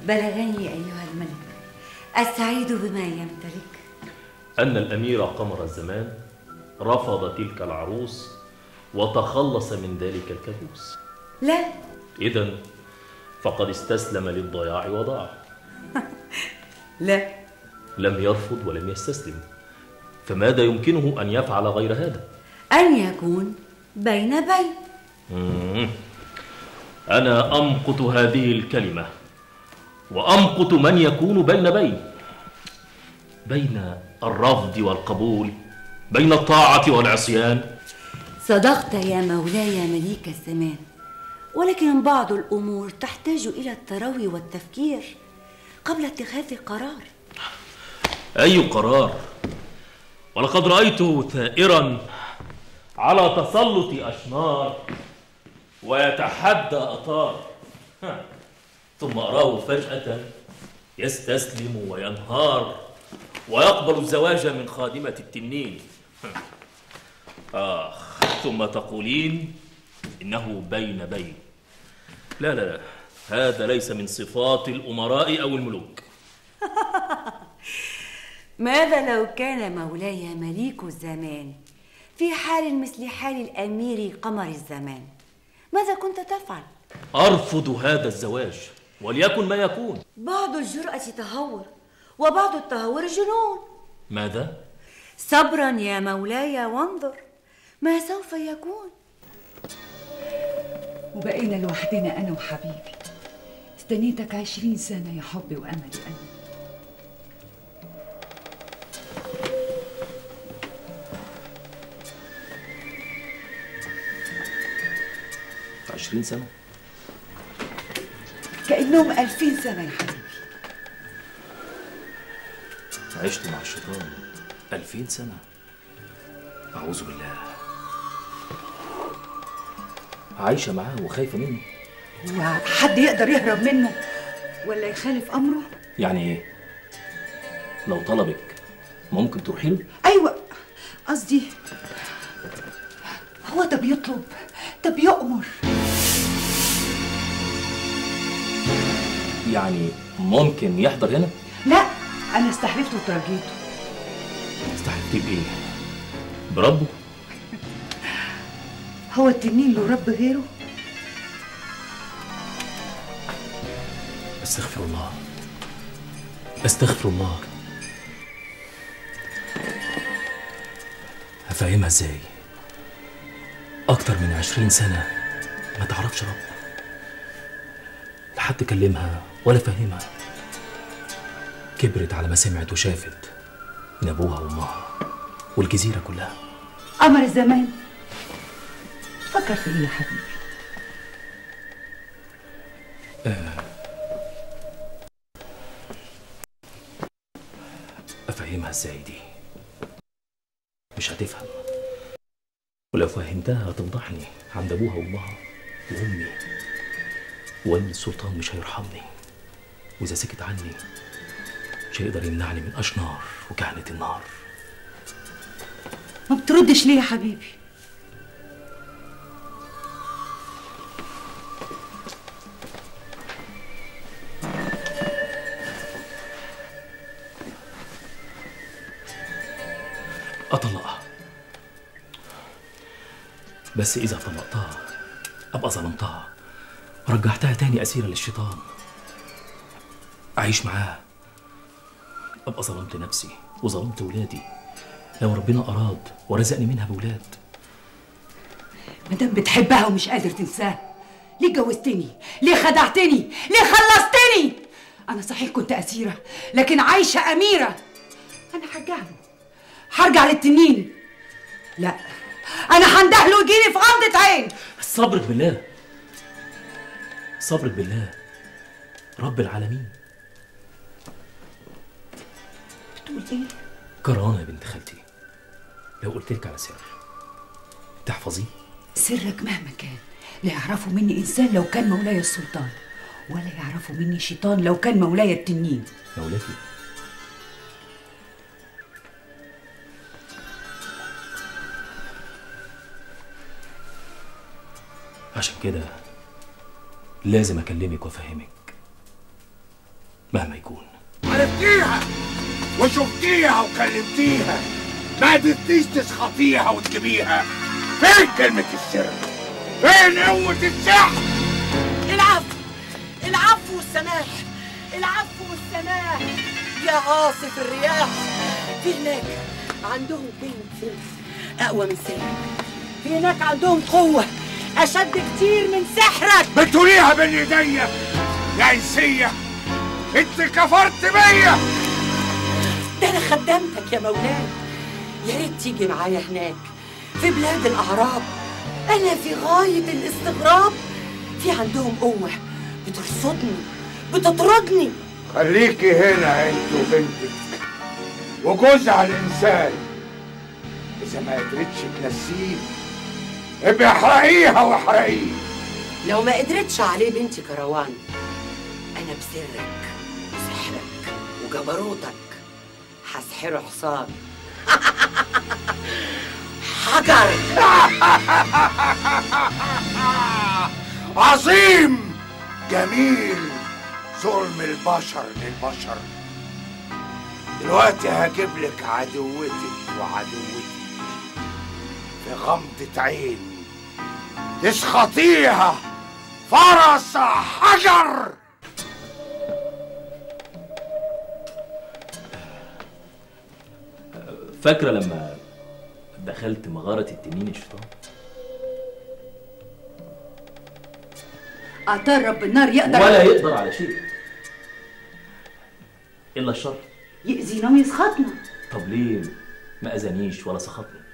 بلغني أيها الملك السعيد بما يمتلك أن الأمير قمر الزمان رفض تلك العروس وتخلص من ذلك الكابوس لا إذا فقد استسلم للضياع وضاع لا لم يرفض ولم يستسلم فماذا يمكنه أن يفعل غير هذا؟ أن يكون بين بين مم. أنا أمقت هذه الكلمة وأمقت من يكون بين بين بين الرفض والقبول بين الطاعة والعصيان صدقت يا مولاي مليك الزمان ولكن بعض الأمور تحتاج إلى التروي والتفكير قبل اتخاذ القرار أي قرار ولقد رأيته ثائرا على تسلط أشنار ويتحدى أطار ها. ثم أراه فجأة يستسلم وينهار ويقبل الزواج من خادمة التنين آخ ثم تقولين إنه بين بين لا لا لا هذا ليس من صفات الأمراء أو الملوك ماذا لو كان مولاي مليك الزمان في حال مثل حال الأمير قمر الزمان ماذا كنت تفعل؟ أرفض هذا الزواج وليكن ما يكون بعض الجرأة تهور وبعض التهور جنون ماذا؟ صبرا يا مولاي وانظر ما سوف يكون وبقينا لوحدنا أنا وحبيبي استنيتك عشرين سنة يا حبي وأملي أنا عشرين سنة كأنهم ألفين سنة يا حبيبي عشت مع الشيطان ألفين سنة أعوذ بالله عايشة معاه وخايفة منه هو حد يقدر يهرب منه ولا يخالف أمره يعني إيه؟ لو طلبك ممكن تروحي له؟ أيوة قصدي هو ده بيطلب ده بيأمر يعني ممكن يحضر هنا؟ لا أنا استحلفته وترجيته استحلفتي بإيه؟ بربه؟ هو التنين له رب غيره استغفر الله استغفر الله هفهمها ازاي اكتر من عشرين سنة ما تعرفش رب لا حد كلمها ولا فهمها كبرت على ما سمعت وشافت من ابوها وامها والجزيرة كلها قمر الزمان فكر في ايه يا حبيبي افهمها ازاي دي مش هتفهم ولو فهمتها هتفضحني عند ابوها وامها وامي وان السلطان مش هيرحمني واذا سكت عني مش هيقدر يمنعني من اشنار وكهنة النار ما بتردش ليه يا حبيبي اطلقها بس اذا طلقتها ابقى ظلمتها رجعتها تاني اسيره للشيطان اعيش معاها ابقى ظلمت نفسي وظلمت ولادي لو ربنا اراد ورزقني منها بولاد ما دام بتحبها ومش قادر تنساها ليه جوزتني ليه خدعتني ليه خلصتني انا صحيح كنت اسيره لكن عايشه اميره انا هرجع له هرجع للتنين لا انا هنده له يجيني في غمضه عين صبرك بالله صبرك بالله رب العالمين بتقول ايه كرانة يا بنت خالتي لو قلت لك على سر تحفظيه سرك مهما كان لا يعرفه مني انسان لو كان مولاي السلطان ولا يعرفه مني شيطان لو كان مولاي التنين مولاكي عشان كده لازم اكلمك وافهمك مهما يكون عرفتيها وشفتيها وكلمتيها ما قدرتيش تسخطيها وتجيبيها فين كلمة السر؟ فين قوة السحر؟ العفو العفو والسماح العفو والسماح يا عاصف الرياح في هناك عندهم كلمة سر أقوى من سحرك في هناك عندهم قوة أشد كتير من سحرك بتقوليها بين ايديا يا انسية انت كفرت بيا ده أنا خدمتك يا مولاي يا ريت تيجي معايا هناك في بلاد الأعراب أنا في غاية الاستغراب في عندهم قوة بترصدني بتطردني خليكي هنا انت وبنتك وجوزها الانسان اذا ما قدرتش تنسيه ابقى احرقيها واحرقيه لو ما قدرتش عليه بنتي كروان انا بسرك وسحرك وجبروتك هسحره حصان حجر عظيم جميل ظلم البشر للبشر دلوقتي هجيب لك عدوتك وعدوتي في غمضة عين تسخطيها فرس حجر فاكرة لما دخلت مغارة التنين الشيطان أعطار رب النار يقدر ولا يقدر على شيء إلا الشر يأذينا ويسخطنا طب ليه ما أذانيش ولا سخطني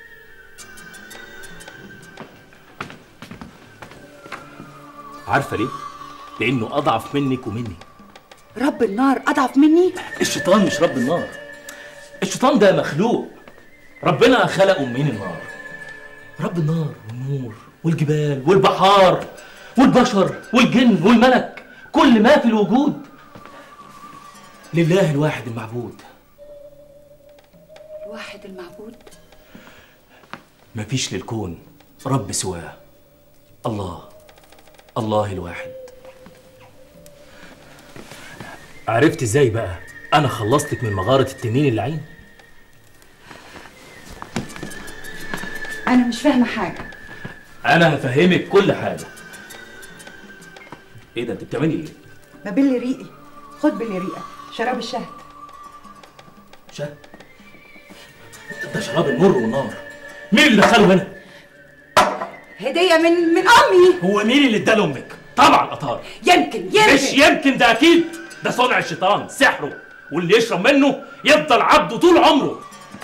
عارفة ليه؟ لأنه أضعف منك ومني رب النار أضعف مني الشيطان مش رب النار الشيطان ده مخلوق ربنا خلقه من النار رب النار والنور والجبال والبحار والبشر والجن والملك كل ما في الوجود لله الواحد المعبود الواحد المعبود مفيش للكون رب سواه الله الله الواحد عرفت ازاي بقى انا خلصتك من مغارة التنين اللعين أنا مش فاهمة حاجة انا هفهمك كل حاجة ايه ده انت بتعملي ايه ببل ريقي خد باللي ريقك شراب الشهد شهد ده شراب النور والنار مين اللي دخله هنا هدية من من أمي هو مين اللي اداله امك طبعا قطار يمكن مش يمكن يمكن ده اكيد ده صنع الشيطان سحره واللي يشرب منه يفضل عبده طول عمره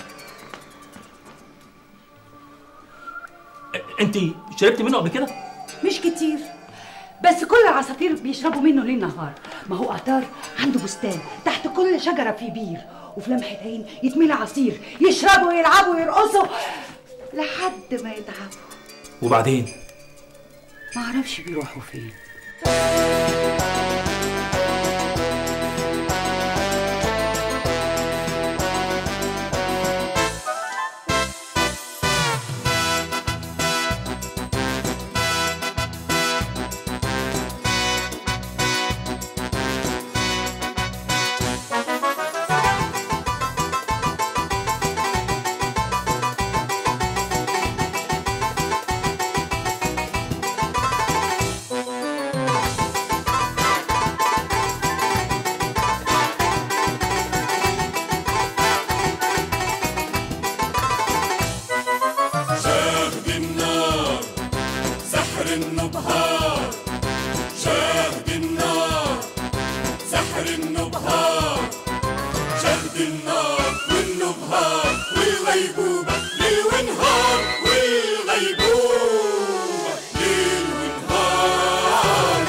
انت شربت منه قبل كده مش كتير بس كل العصافير بيشربوا منه ليل نهار ما هو قطار عنده بستان تحت كل شجرة في بير وفي لمحة عين يتملى عصير يشربوا ويلعبوا ويرقصوا لحد ما يتعبوا وبعدين ما اعرفش بيروحوا فين شاهد النار سحر النبهار شاهد النار سحر النبهار شاهد النار والنبهار والغيبوبة ليل ونهار والغيبوبة ليل ونهار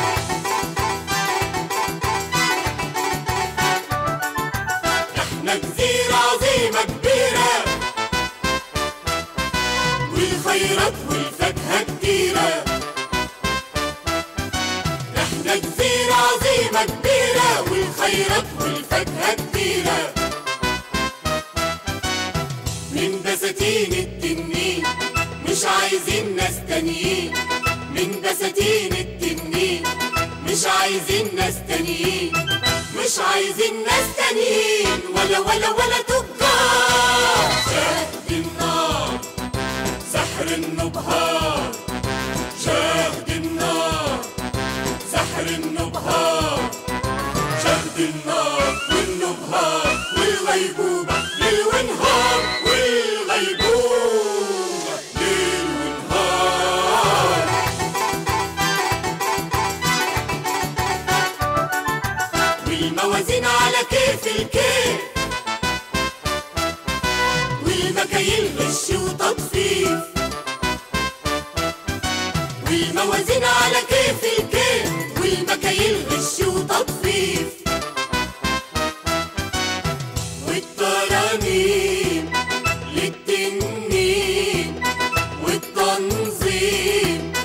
احنا جزيرة عظيمة كبيرة والخيرات والفاكهة كتيرة احنا جزيرة عظيمة كبيرة والخيرات والفاكهة كتيرة من بساتين التنين مش عايزين ناس تانيين من بساتين التنين مش عايزين ناس تانيين مش ولا تجار شهد النار سحر النبهار شهد النار سحر النبهار شهد النار والنبهار والغيبوبة ليل ونهار والغيبوبة ليل ونهار والموازين على كيف الكيف والمكاييل غش وتطفيف والموازين على كيف الكيف والمكاييل غش وتطفيف والترانيم للتنين والتنظيم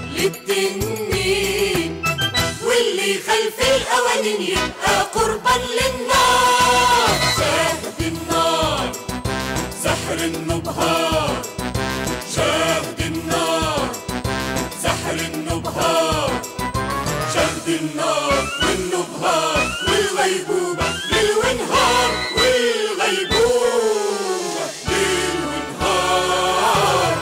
للتنين واللي خلف القوانين يبقى قربان للنار شاهد النار سحر النبهار شاهد النار سحر النبهار شهد النار والنبهار والغيبوبة ليل ونهار والغيبوبة ليل ونهار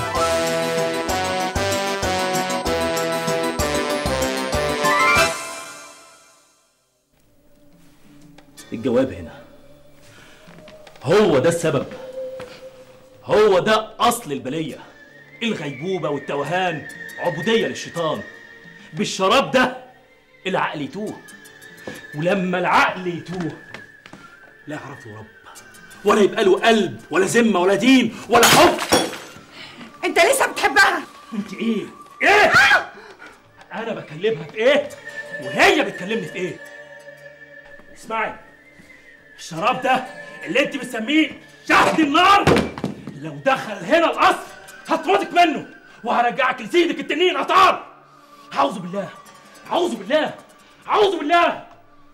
الجواب هنا هو ده السبب هو ده اصل البليه الغيبوبه والتوهان عبوديه للشيطان بالشراب ده العقل يتوه ولما العقل يتوه لا يعرف له رب ولا يبقى له قلب ولا ذمه ولا دين ولا حب انت لسه بتحبها انت ايه ايه انا بكلمها في ايه وهي بتكلمني في ايه اسمعي الشراب ده اللي انت بتسميه شهد النار لو دخل هنا القصر هطردك منه وهرجعك لسيدك التنين قطار اعوذ بالله اعوذ بالله اعوذ بالله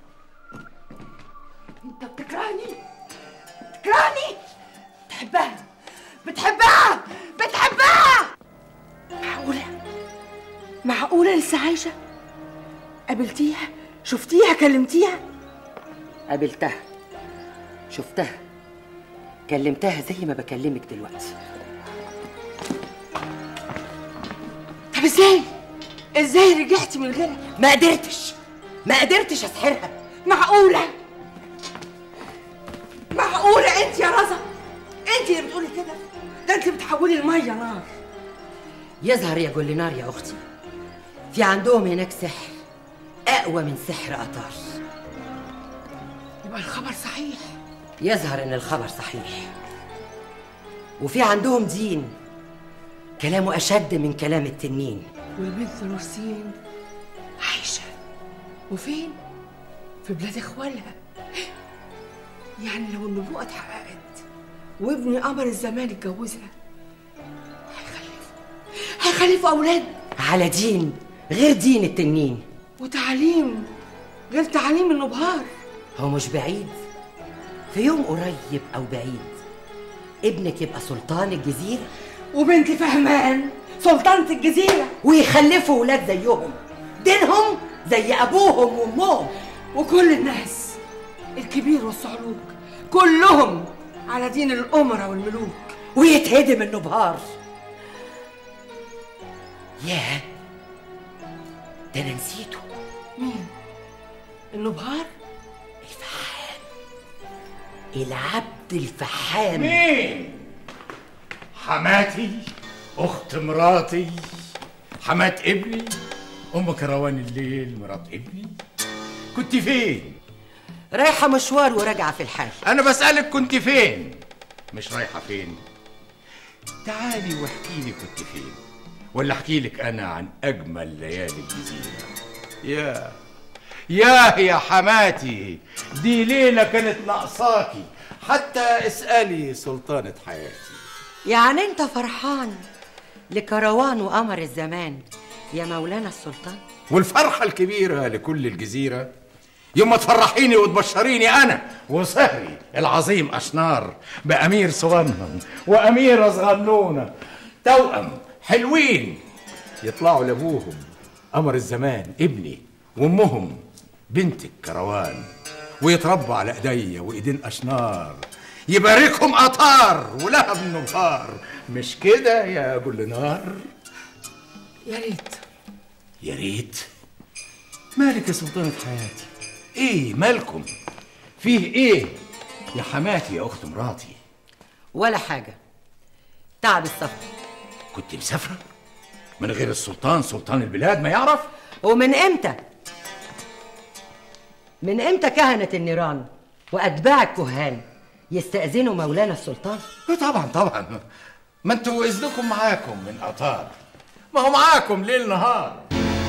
انت بتكرهني بتكرهني بتحبها بتحبها بتحبها معقولة معقولة لسه عايشة قابلتيها شفتيها كلمتيها قابلتها شفتها كلمتها زي ما بكلمك دلوقتي طب ازاي ازاي رجعتي من غيرها ما قدرتش ما قدرتش اسحرها معقولة معقولة انت يا رزا انت اللي بتقولي كده ده انت بتحولي المية نار يظهر يا جولينار يا اختي في عندهم هناك سحر اقوى من سحر قطار يبقى الخبر صحيح يظهر ان الخبر صحيح وفي عندهم دين كلامه اشد من كلام التنين والبنت نورسين عايشة وفين؟ في بلاد اخوالها يعني لو النبوءة اتحققت وابن قمر الزمان اتجوزها هيخلفوا هيخلفوا أولاد على دين غير دين التنين وتعليم غير تعليم النبهار هو مش بعيد في يوم قريب او بعيد ابنك يبقى سلطان الجزيره وبنت فهمان سلطانة الجزيرة ويخلفوا ولاد زيهم دينهم زي ابوهم وامهم وكل الناس الكبير والصعلوك كلهم على دين الأمراء والملوك ويتهدم النبهار ياه ده انا نسيته مين؟ النبهار؟ الفحام العبد الفحام مين حماتي اخت مراتي حمات ابني ام كروان الليل مرات ابني كنت فين رايحه مشوار وراجعه في الحال انا بسالك كنت فين مش رايحه فين تعالي واحكي لي كنت فين ولا احكي لك انا عن اجمل ليالي الجزيره يا يا يا حماتي دي ليله كانت ناقصاكي حتى اسالي سلطانه حياتي يعني انت فرحان لكروان وقمر الزمان يا مولانا السلطان والفرحة الكبيرة لكل الجزيرة يوم ما تفرحيني وتبشريني أنا وسهري العظيم أشنار بأمير صغنن وأميرة صغنونة توأم حلوين يطلعوا لأبوهم قمر الزمان ابني وأمهم بنتك كروان ويتربوا على ايديا وايدين اشنار يباركهم قطار ولهب النهار مش كده يا جل نار يا ريت يا ريت مالك يا سلطانة حياتي ايه مالكم فيه ايه يا حماتي يا اخت مراتي ولا حاجة تعب السفر كنت مسافرة من غير السلطان سلطان البلاد ما يعرف ومن امتى؟ من امتى كهنة النيران وأتباع الكهان يستأذنوا مولانا السلطان؟ لا طبعا طبعا ما انتوا اذنكم معاكم من قطار ما هو معاكم ليل نهار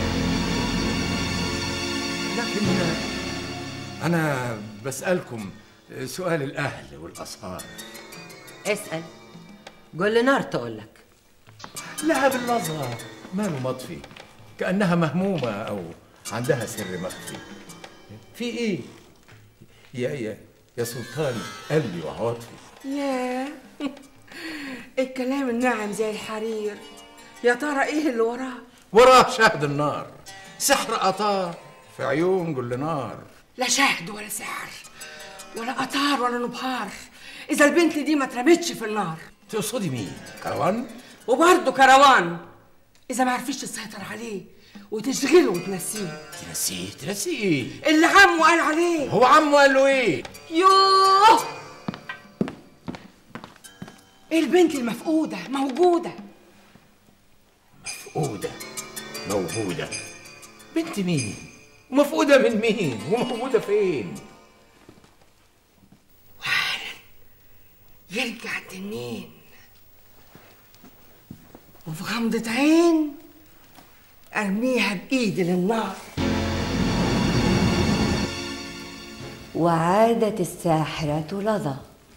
لكن انا بسالكم سؤال الاهل والاصهار اسأل قول نار تقولك لها بالنظر ماله مطفي كانها مهمومه او عندها سر مخفي في ايه يا يا يا سلطان قلبي وعواطفي ياه الكلام الناعم زي الحرير يا ترى ايه اللي وراه وراه شهد النار سحر قطار في عيون كل نار لا شهد ولا سحر ولا قطار ولا نبهار اذا البنت دي ما اترمتش في النار تقصدي مين كروان وبرضه كروان اذا ما عرفتش تسيطر عليه وتشغله وتنسيه تنسيه تنسيه ايه اللي عمه قال عليه هو عمه قال له ايه يوه البنت المفقودة موجودة مفقودة موجودة بنت مين ومفقودة من مين وموجودة فين يرجع التنين وفي غمضة عين ارميها بايدي للنار وعادت الساحرة لظى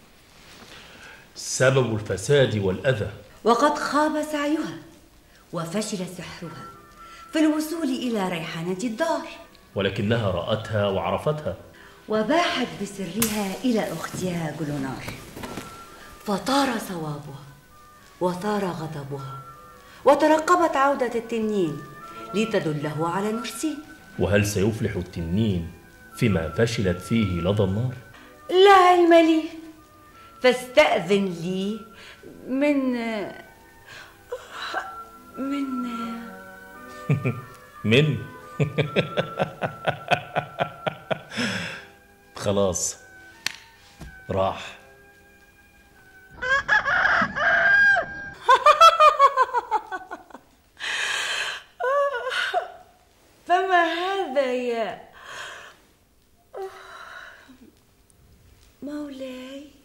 سبب الفساد والأذى وقد خاب سعيها وفشل سحرها في الوصول إلى ريحانة الدار ولكنها رأتها وعرفتها وباحت بسرها إلى أختها جلونار فطار صوابها وثار غضبها وترقبت عودة التنين لتدله على نرسين وهل سيفلح التنين فيما فشلت فيه لدى النار لا علم لي فاستأذن لي من من من خلاص راح فما هذا يا مولاي